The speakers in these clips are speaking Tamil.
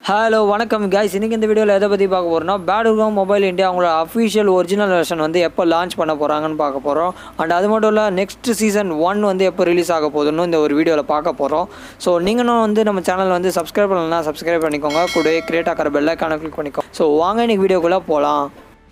ஹலோ வணக்கம் கைஸ் இன்னைக்கு இந்த வீடியோவில் எதை பற்றி பார்க்க போகிறோம்னா பேடுகாம் மொபைல் இந்தியா அவங்களோட அஃபிஷியல் ஒரிஜினல் வெர்ஷன் வந்து எப்போ லான்ச் பண்ண போகிறாங்கன்னு பார்க்க போகிறோம் அண்ட் அது மட்டும் இல்லை நெக்ஸ்ட் சீசன் ஒன் வந்து எப்போ ரிலீஸ் ஆக போகுதுன்னு இந்த ஒரு வீடியோவில் பார்க்க போகிறோம் ஸோ நீங்களும் வந்து நம்ம சேனல் வந்து சப்ஸ்கிரைப் பண்ணலன்னா சப்ஸ்கிரைப் பண்ணிக்கோங்க கூட கிரியேட் ஆக்கிற பெல்லைக்கான கிளிக் பண்ணிக்கோங்க ஸோ வாங்க இன்னைக்கு வீடியோக்குள்ளே போகலாம்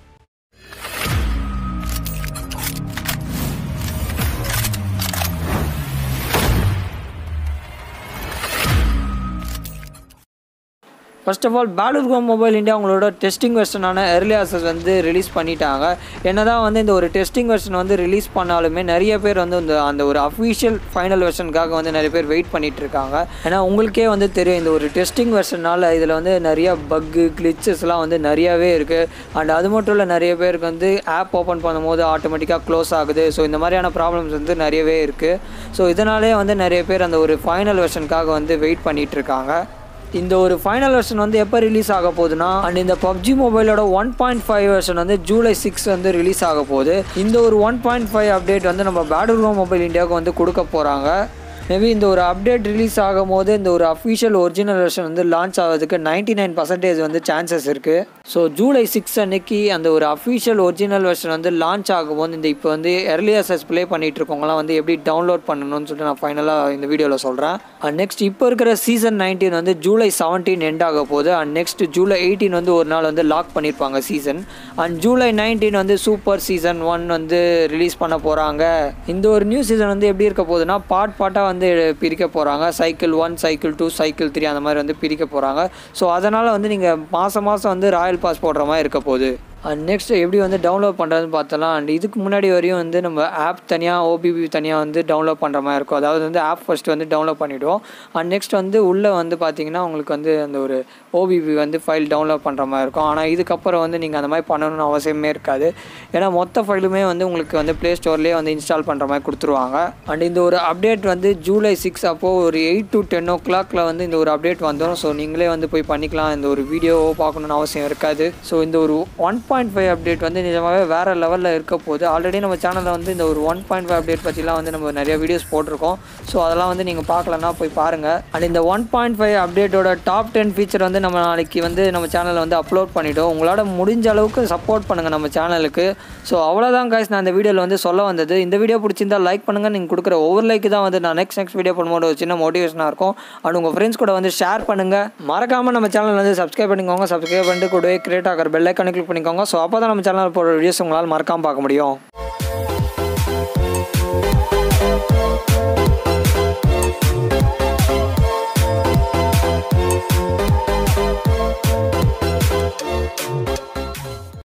ஃபர்ஸ்ட் ஆஃப் ஆல் பேடுர்கோம் மொபைல் இந்தியா அவங்களோட டெஸ்டிங் வெர்ஷனான early access வந்து ரிலீஸ் பண்ணிட்டாங்க என்னதான் வந்து இந்த ஒரு டெஸ்டிங் வெர்ஷன் வந்து ரிலீஸ் பண்ணாலுமே நிறைய பேர் வந்து இந்த அந்த ஒரு அஃபிஷியல் ஃபைனல் வெர்ஷனுக்காக வந்து நிறைய பேர் வெயிட் பண்ணிட்டு இருக்காங்க ஏன்னா உங்களுக்கே வந்து தெரியும் இந்த ஒரு டெஸ்டிங் வெர்ஷனால இதில் வந்து நிறைய பக்கு கிளிச்சஸ்லாம் வந்து நிறையவே இருக்குது அண்ட் அது மட்டும் இல்லை நிறைய பேருக்கு வந்து ஆப் ஓப்பன் பண்ணும்போது ஆட்டோமேட்டிக்காக க்ளோஸ் ஆகுது ஸோ இந்த மாதிரியான ப்ராப்ளம்ஸ் வந்து நிறையவே இருக்குது ஸோ இதனாலே வந்து நிறைய பேர் அந்த ஒரு ஃபைனல் வெர்ஷனுக்காக வந்து வெயிட் பண்ணிட்டு இருக்காங்க இந்த ஒரு ஃபைனல் வெர்ஷன் வந்து எப்போ ரிலீஸ் ஆக போகுதுன்னா அண்ட் இந்த பப்ஜி மொபைலோட ஒன் பாயிண்ட் ஃபைவ் வெர்ஷன் வந்து ஜூலை சிக்ஸ் வந்து ரிலீஸ் ஆக போகுது இந்த ஒரு ஒன் பாயிண்ட் ஃபைவ் அப்டேட் வந்து நம்ம பேடுர்கோ மொபைல் இந்தியாவுக்கு வந்து கொடுக்க போகிறாங்க மேபி இந்த ஒரு அப்டேட் ரிலீஸ் ஆகும் போது இந்த ஒரு அஃபிஷியல் ஒரிஜினல் வெர்ஷன் வந்து லான்ச் ஆகிறதுக்கு நைன்டி நைன் பர்சன்டேஜ் வந்து சான்சஸ் இருக்குது ஸோ ஜூலை சிக்ஸ் அன்னைக்கு அந்த ஒரு அஃபிஷியல் ஒரிஜினல் வெர்ஷன் வந்து லான்ச் ஆகும்போது இந்த இப்போ வந்து early access ப்ளே பண்ணிட்டு இருக்கவங்களாம் வந்து எப்படி டவுன்லோட் பண்ணணும்னு சொல்லிட்டு நான் ஃபைனலாக இந்த வீடியோவில் சொல்கிறேன் அண்ட் நெக்ஸ்ட் இப்போ இருக்கிற சீசன் நைன்டீன் வந்து ஜூலை செவன்டீன் எண்ட் ஆக போகுது அண்ட் நெக்ஸ்ட் ஜூலை எயிட்டீன் வந்து ஒரு நாள் வந்து லாக் பண்ணியிருப்பாங்க சீசன் அண்ட் ஜூலை நைன்டீன் வந்து சூப்பர் சீசன் ஒன் வந்து ரிலீஸ் பண்ண போகிறாங்க இந்த ஒரு நியூ சீசன் வந்து எப்படி இருக்க போகுதுன்னா பார்ட் பார்ட்டாக வந்து பிரிக்க போகிறாங்க cycle one cycle two cycle three அந்த மாதிரி வந்து பிரிக்க போகிறாங்க ஸோ அதனால் வந்து நீங்கள் மாதம் மாதம் வந்து ராயல் பாஸ் போடுற மாதிரி இருக்க போகுது அண்ட் நெக்ஸ்ட் எப்படி வந்து டவுன்லோட் பண்ணுறதுன்னு பார்த்தலாம் அண்ட் இதுக்கு முன்னாடி வரையும் வந்து நம்ம ஆப் தனியாக ஓபிபி தனியாக வந்து டவுன்லோட் பண்ணுற மாதிரி இருக்கும் அதாவது வந்து ஆப் ஃபஸ்ட் வந்து டவுன்லோட் பண்ணிவிடுவோம் அண்ட் நெக்ஸ்ட் வந்து உள்ளே வந்து பார்த்தீங்கன்னா உங்களுக்கு வந்து அந்த ஒரு ஓபிபி வந்து ஃபைல் டவுன்லோட் பண்ணுற மாதிரி இருக்கும் ஆனால் இதுக்கப்புறம் வந்து நீங்கள் அந்த மாதிரி பண்ணணும்னு அவசியமே இருக்காது ஏன்னா மொத்த ஃபைலுமே வந்து உங்களுக்கு வந்து ப்ளே ஸ்டோர்லேயே வந்து இன்ஸ்டால் பண்ணுற மாதிரி கொடுத்துருவாங்க அண்ட் இந்த ஒரு அப்டேட் வந்து ஜூலை சிக்ஸ் அப்போது ஒரு எயிட் டு டென் ஓ கிளாக்ல வந்து இந்த ஒரு அப்டேட் வந்துடும் ஸோ நீங்களே வந்து போய் பண்ணிக்கலாம் இந்த ஒரு வீடியோவோ பார்க்கணுன்னு அவசியம் இருக்காது ஸோ இந்த ஒரு ஒன் பாயிண்ட் ஃபைவ் அப்டேட் வந்து நிஜமாகவே வேறு லெவலில் இருக்க போகுது ஆல்ரெடி நம்ம சேனலில் வந்து இந்த ஒரு ஒன் பாயிண்ட் ஃபைவ் அப்டேட் பற்றிலாம் வந்து நம்ம நிறைய வீடியோஸ் போட்டிருக்கோம் ஸோ அதெல்லாம் வந்து நீங்கள் பார்க்கலன்னா போய் பாருங்கள் அண்ட் இந்த ஒன் பாயிண்ட் ஃபைவ் அப்டேட்டோட டாப் டென் ஃபீச்சர் வந்து நம்ம நாளைக்கு வந்து நம்ம சேனலில் வந்து அப்லோட் பண்ணிவிட்டோம் உங்களால் முடிஞ்ச அளவுக்கு சப்போர்ட் பண்ணுங்கள் நம்ம சேனலுக்கு ஸோ அவ்வளோதான் காய்ஸ் நான் இந்த வீடியோவில் வந்து சொல்ல வந்தது இந்த வீடியோ பிடிச்சிருந்தா லைக் பண்ணுங்கள் நீங்கள் கொடுக்குற ஒவ்வொரு லைக்கு தான் வந்து நான் நெக்ஸ்ட் நெக்ஸ்ட் வீடியோ பண்ணும்போது ஒரு சின்ன மோட்டிவேஷனாக இருக்கும் அண்ட் உங்கள் ஃப்ரெண்ட்ஸ் கூட வந்து ஷேர் பண்ணுங்கள் மறக்காமல் நம்ம சேனல் வந்து சப்ஸ்கிரைப் பண்ணிக்கோங்க சப்ஸ்கிரைப் பண்ணிட்டு கூடவே கிரியேட் ஆகிற பெல் ஐக்கனை கிளிக் பண்ணிக்கோங்க ஸோ அப்போ தான் நம்ம சேனல் போடுற வீடியோஸ் உங்களால் மறக்காமல் பார்க்க முடியும்